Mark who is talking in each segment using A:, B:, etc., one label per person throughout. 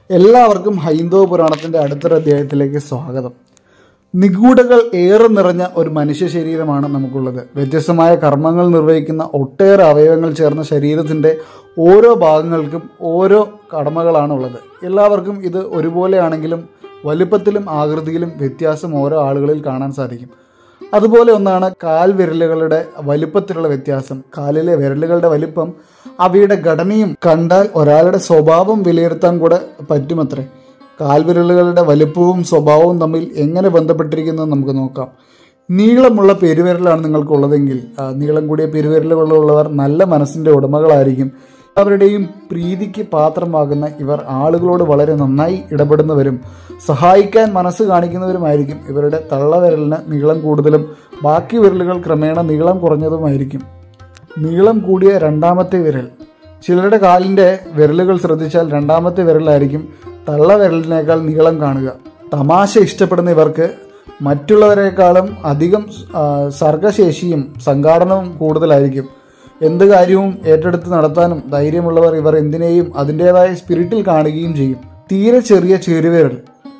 A: എല്ലാവർക്കും ഹൈന്ദവ പുരാണത്തിന്റെ അടുത്തൊരു അധ്യായത്തിലേക്ക് സ്വാഗതം നിഗൂഢകൾ ഏറെ നിറഞ്ഞ ഒരു മനുഷ്യ ശരീരമാണ് നമുക്കുള്ളത് വ്യത്യസ്തമായ കർമ്മങ്ങൾ നിർവഹിക്കുന്ന ഒട്ടേറെ അവയവങ്ങൾ ചേർന്ന ശരീരത്തിന്റെ ഓരോ ഭാഗങ്ങൾക്കും ഓരോ കടമകളാണ് ഉള്ളത് എല്ലാവർക്കും ഇത് ഒരുപോലെയാണെങ്കിലും വലുപ്പത്തിലും ആകൃതിയിലും വ്യത്യാസം ഓരോ ആളുകളിൽ കാണാൻ സാധിക്കും അതുപോലെ ഒന്നാണ് കാൽ വിരലുകളുടെ വലുപ്പത്തിലുള്ള വ്യത്യാസം കാലിലെ വിരലുകളുടെ വലിപ്പം അവയുടെ ഘടനയും കണ്ടാൽ ഒരാളുടെ സ്വഭാവം വിലയിരുത്താൻ കൂടെ പറ്റുമത്രേ കാൽവിരലുകളുടെ വലുപ്പവും സ്വഭാവവും തമ്മിൽ എങ്ങനെ ബന്ധപ്പെട്ടിരിക്കുന്നത് നമുക്ക് നോക്കാം നീളമുള്ള പെരുവിരലാണ് നിങ്ങൾക്കുള്ളതെങ്കിൽ ആ, നീളം കൂടിയ പെരുവിരലുകളുള്ളവർ നല്ല മനസ്സിന്റെ ഉടമകളായിരിക്കും അവരുടെയും പ്രീതിക്ക് പാത്രമാകുന്ന ഇവർ ആളുകളോട് വളരെ നന്നായി ഇടപെടുന്നവരും സഹായിക്കാൻ മനസ്സ് കാണിക്കുന്നവരുമായിരിക്കും ഇവരുടെ തള്ളവിരലിന് നീളം കൂടുതലും ബാക്കി വിരലുകൾ ക്രമേണ നീളം കുറഞ്ഞതുമായിരിക്കും നീളം കൂടിയ രണ്ടാമത്തെ വിരൽ ചിലരുടെ കാലിൻ്റെ വിരലുകൾ ശ്രദ്ധിച്ചാൽ രണ്ടാമത്തെ വിരലായിരിക്കും തള്ള വിരലിനേക്കാൾ നീളം കാണുക തമാശ ഇഷ്ടപ്പെടുന്ന ഇവർക്ക് മറ്റുള്ളവരെക്കാളും അധികം ആ, സർഗശേഷിയും സംഘാടനവും കൂടുതലായിരിക്കും എന്ത് കാര്യവും ഏറ്റെടുത്ത് നടത്താനും ധൈര്യമുള്ളവർ ഇവർ എന്തിനേയും അതിൻ്റെതായ സ്പിരിറ്റിൽ കാണുകയും ചെയ്യും തീരെ ചെറിയ ചെറുവിരൽ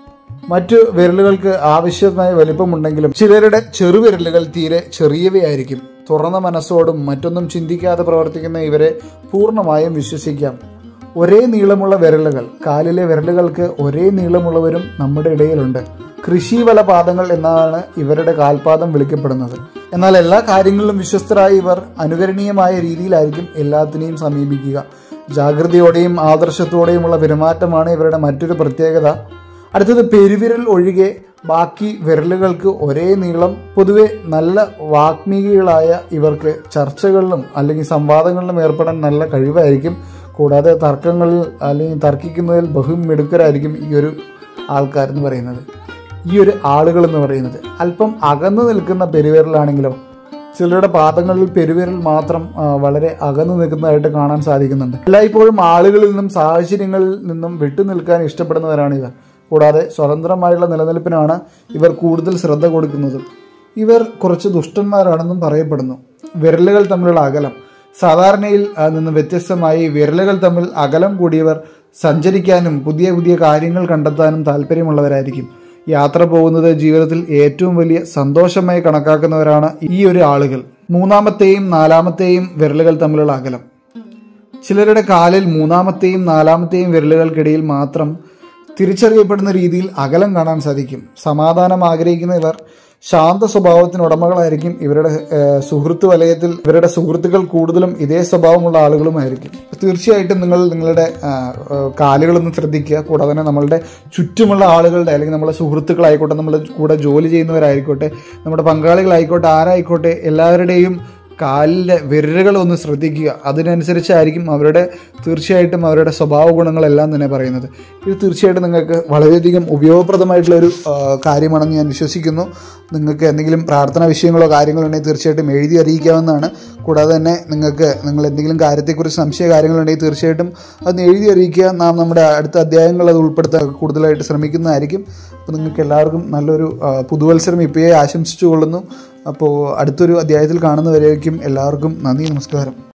A: മറ്റു വിരലുകൾക്ക് ആവശ്യമായ വലിപ്പമുണ്ടെങ്കിലും ചിലരുടെ ചെറുവിരലുകൾ തീരെ ചെറിയവയായിരിക്കും തുറന്ന മനസ്സോടും മറ്റൊന്നും ചിന്തിക്കാതെ പ്രവർത്തിക്കുന്ന ഇവരെ പൂർണ്ണമായും വിശ്വസിക്കാം ഒരേ നീളമുള്ള വിരലുകൾ കാലിലെ വിരലുകൾക്ക് ഒരേ നീളമുള്ളവരും നമ്മുടെ ഇടയിലുണ്ട് കൃഷിവല പാദങ്ങൾ എന്നാണ് ഇവരുടെ കാൽപാദം വിളിക്കപ്പെടുന്നത് എന്നാൽ എല്ലാ കാര്യങ്ങളിലും വിശ്വസ്തരായ ഇവർ അനുകരണീയമായ രീതിയിലായിരിക്കും എല്ലാത്തിനെയും സമീപിക്കുക ജാഗ്രതയോടെയും ആദർശത്തോടെയുമുള്ള പെരുമാറ്റമാണ് ഇവരുടെ മറ്റൊരു പ്രത്യേകത അടുത്തത് പെരുവിരൽ ഒഴികെ ബാക്കി വിരലുകൾക്ക് ഒരേ നീളം പൊതുവെ നല്ല വാഗ്മികളായ ഇവർക്ക് ചർച്ചകളിലും അല്ലെങ്കിൽ സംവാദങ്ങളിലും ഏർപ്പെടാൻ നല്ല കഴിവായിരിക്കും കൂടാതെ തർക്കങ്ങളിൽ അല്ലെങ്കിൽ തർക്കിക്കുന്നതിൽ ബഹുമിടുക്കരായിരിക്കും ഈ ഒരു ആൾക്കാരെന്ന് പറയുന്നത് ഈ ഒരു ആളുകൾ എന്ന് പറയുന്നത് അല്പം അകന്നു നിൽക്കുന്ന പെരുവിരലാണെങ്കിലോ ചിലരുടെ പാദങ്ങളിൽ പെരുവിരൽ മാത്രം ആ, വളരെ അകന്നു നിൽക്കുന്നതായിട്ട് കാണാൻ സാധിക്കുന്നുണ്ട് എല്ലായ്പ്പോഴും ആളുകളിൽ നിന്നും സാഹചര്യങ്ങളിൽ നിന്നും വിട്ടുനിൽക്കാൻ ഇഷ്ടപ്പെടുന്നവരാണ് ഇവർ കൂടാതെ സ്വതന്ത്രമായുള്ള നിലനിൽപ്പിനാണ് ഇവർ കൂടുതൽ ശ്രദ്ധ കൊടുക്കുന്നത് ഇവർ കുറച്ച് ദുഷ്ടന്മാരാണെന്നും പറയപ്പെടുന്നു വിരലുകൾ തമ്മിലുള്ള അകലം സാധാരണയിൽ ആ, നിന്ന് വ്യത്യസ്തമായി വിരലുകൾ തമ്മിൽ അകലം കൂടിയവർ സഞ്ചരിക്കാനും പുതിയ പുതിയ കാര്യങ്ങൾ കണ്ടെത്താനും താല്പര്യമുള്ളവരായിരിക്കും യാത്ര പോകുന്നത് ജീവിതത്തിൽ ഏറ്റവും വലിയ സന്തോഷമായി കണക്കാക്കുന്നവരാണ് ഈ ഒരു ആളുകൾ മൂന്നാമത്തെയും നാലാമത്തെയും വിരലുകൾ തമ്മിലുള്ള അകലം ചിലരുടെ കാലിൽ മൂന്നാമത്തെയും നാലാമത്തെയും വിരലുകൾക്കിടയിൽ മാത്രം തിരിച്ചറിയപ്പെടുന്ന രീതിയിൽ അകലം കാണാൻ സാധിക്കും സമാധാനം ആഗ്രഹിക്കുന്ന ഇവർ ശാന്ത സ്വഭാവത്തിന് ഉടമകളായിരിക്കും ഇവരുടെ ഏഹ്, സുഹൃത്ത് വലയത്തിൽ ഇവരുടെ സുഹൃത്തുക്കൾ കൂടുതലും ഇതേ സ്വഭാവമുള്ള ആളുകളുമായിരിക്കും തീർച്ചയായിട്ടും നിങ്ങൾ നിങ്ങളുടെ ആ, ഏഹ്, കാലുകളൊന്ന് ശ്രദ്ധിക്കുക കൂടാതെ തന്നെ നമ്മളുടെ ചുറ്റുമുള്ള ആളുകളുടെ അല്ലെങ്കിൽ നമ്മുടെ സുഹൃത്തുക്കളായിക്കോട്ടെ നമ്മുടെ കൂടെ ജോലി ചെയ്യുന്നവരായിക്കോട്ടെ നമ്മുടെ പങ്കാളികളായിക്കോട്ടെ ആരായിക്കോട്ടെ എല്ലാവരുടെയും കാലിലെ വിരലുകൾ ഒന്ന് ശ്രദ്ധിക്കുക അതിനനുസരിച്ചായിരിക്കും അവരുടെ തീർച്ചയായിട്ടും അവരുടെ സ്വഭാവ ഗുണങ്ങളെല്ലാം തന്നെ പറയുന്നത് ഇത് തീർച്ചയായിട്ടും നിങ്ങൾക്ക് വളരെയധികം ഉപയോഗപ്രദമായിട്ടുള്ള ഒരു ആ, കാര്യമാണെന്ന് ഞാൻ വിശ്വസിക്കുന്നു നിങ്ങൾക്ക് എന്തെങ്കിലും പ്രാർത്ഥന വിഷയങ്ങളോ കാര്യങ്ങളോ ഉണ്ടെങ്കിൽ തീർച്ചയായിട്ടും എഴുതി അറിയിക്കാവുന്നതാണ് കൂടാതെ തന്നെ നിങ്ങൾക്ക് നിങ്ങൾ എന്തെങ്കിലും കാര്യത്തെക്കുറിച്ച് സംശയ കാര്യങ്ങളുണ്ടെങ്കിൽ തീർച്ചയായിട്ടും അത് എഴുതി അറിയിക്കുക നാം നമ്മുടെ അടുത്ത അധ്യായങ്ങൾ അത് ഉൾപ്പെടുത്താൻ കൂടുതലായിട്ട് ശ്രമിക്കുന്നതായിരിക്കും അപ്പോൾ നിങ്ങൾക്ക് എല്ലാവർക്കും നല്ലൊരു ആ, പുതുവത്സരം ഇപ്പോഴേ ആശംസിച്ചു കൊള്ളുന്നു അപ്പോൾ അടുത്തൊരു അധ്യായത്തിൽ കാണുന്നവരേക്കും എല്ലാവർക്കും നന്ദി നമസ്കാരം